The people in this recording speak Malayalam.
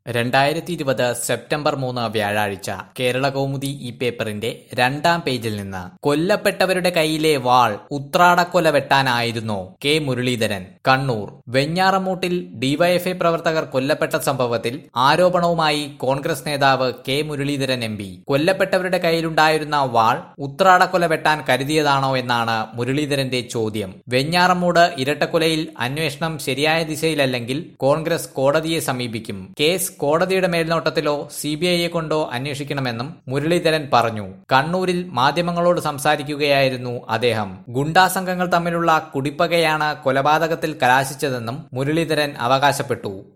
രണ്ടായിരത്തി ഇരുപത് സെപ്റ്റംബർ മൂന്ന് വ്യാഴാഴ്ച കേരള കൗമുദി ഈ പേപ്പറിന്റെ രണ്ടാം പേജിൽ നിന്ന് കൊല്ലപ്പെട്ടവരുടെ കയ്യിലെ വാൾ ഉത്രാടക്കൊല വെട്ടാനായിരുന്നോ കെ മുരളീധരൻ കണ്ണൂർ വെഞ്ഞാറമൂട്ടിൽ ഡിവൈഎഫ്ഐ പ്രവർത്തകർ കൊല്ലപ്പെട്ട സംഭവത്തിൽ ആരോപണവുമായി കോൺഗ്രസ് നേതാവ് കെ മുരളീധരൻ എം പി കൊല്ലപ്പെട്ടവരുടെ കയ്യിലുണ്ടായിരുന്ന വാൾ ഉത്രാടക്കൊല വെട്ടാൻ കരുതിയതാണോ എന്നാണ് മുരളീധരന്റെ ചോദ്യം വെഞ്ഞാറമൂട് ഇരട്ടക്കൊലയിൽ അന്വേഷണം ശരിയായ ദിശയിലല്ലെങ്കിൽ കോൺഗ്രസ് കോടതിയെ സമീപിക്കും കേസ് കോടതിയുടെ മേൽനോട്ടത്തിലോ സിബിഐയെ കൊണ്ടോ അന്വേഷിക്കണമെന്നും മുരളീധരൻ പറഞ്ഞു കണ്ണൂരിൽ മാധ്യമങ്ങളോട് സംസാരിക്കുകയായിരുന്നു അദ്ദേഹം ഗുണ്ടാസംഘങ്ങൾ തമ്മിലുള്ള കുടിപ്പകയാണ് കൊലപാതകത്തിൽ കലാശിച്ചതെന്നും മുരളീധരൻ അവകാശപ്പെട്ടു